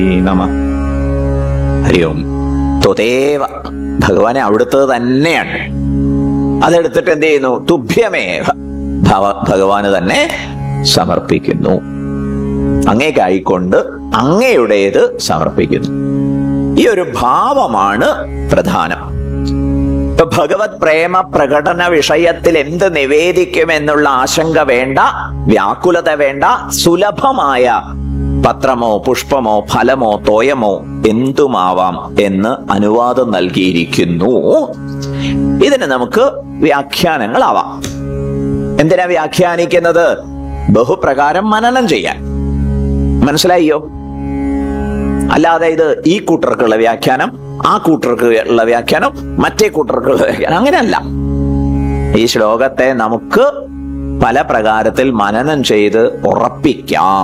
നമ ഹരി ഓം ത്വതേവ ഭഗവാനെ അവിടുത്തെ തന്നെയാണ് അതെടുത്തിട്ട് എന്ത് ചെയ്യുന്നു തുഭ്യമേവ ഭവ ഭഗവാന് തന്നെ സമർപ്പിക്കുന്നു അങ്ങേക്കായിക്കൊണ്ട് അങ്ങയുടേത് സമർപ്പിക്കുന്നു ഈ ഒരു ഭാവമാണ് പ്രധാനം ഇപ്പൊ ഭഗവത് പ്രേമ പ്രകടന വിഷയത്തിൽ എന്ത് നിവേദിക്കുമെന്നുള്ള ആശങ്ക വേണ്ട വ്യാകുലത വേണ്ട സുലഭമായ പത്രമോ പുഷ്പമോ ഫലമോ തോയമോ എന്തുമാവാം എന്ന് അനുവാദം നൽകിയിരിക്കുന്നു ഇതിന് നമുക്ക് വ്യാഖ്യാനങ്ങളാവാം എന്തിനാ വ്യാഖ്യാനിക്കുന്നത് ബഹുപ്രകാരം മനനം ചെയ്യാൻ മനസ്സിലായോ അല്ലാതെ ഇത് ഈ കൂട്ടർക്കുള്ള വ്യാഖ്യാനം ആ കൂട്ടർക്ക് ഉള്ള വ്യാഖ്യാനം മറ്റേ കൂട്ടർക്കുള്ള വ്യാഖ്യാനം അങ്ങനെയല്ല ഈ ശ്ലോകത്തെ നമുക്ക് പല പ്രകാരത്തിൽ മനനം ചെയ്ത് ഉറപ്പിക്കാം